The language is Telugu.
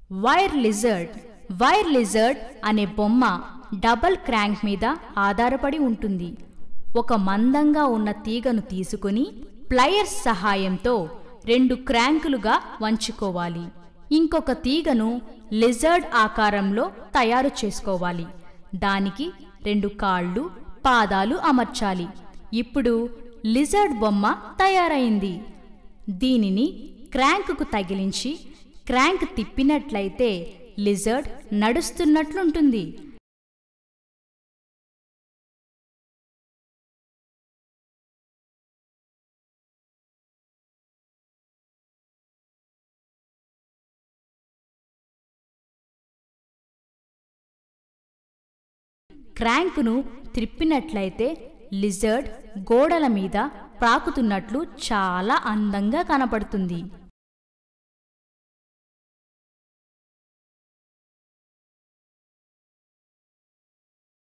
వైర్ లిజర్డ్ వైర్ లిజర్డ్ అనే బొమ్మ డబల్ క్రాంక్ మీద ఆధారపడి ఉంటుంది ఒక మందంగా ఉన్న తీగను తీసుకుని ప్లయర్స్ సహాయంతో రెండు క్రాంకులుగా వంచుకోవాలి ఇంకొక తీగను లిజర్డ్ ఆకారంలో తయారు చేసుకోవాలి దానికి రెండు కాళ్ళు పాదాలు అమర్చాలి ఇప్పుడు లిజర్డ్ బొమ్మ తయారైంది దీనిని క్రాంక్కు తగిలించి క్రాంక్ తిప్పినట్లయితే లిజర్డ్ నడుస్తున్నట్లుంటుంది క్రాంకును త్రిప్పినట్లయితే లిజర్డ్ గోడల మీద ప్రాకుతున్నట్లు చాలా అందంగా కనపడుతుంది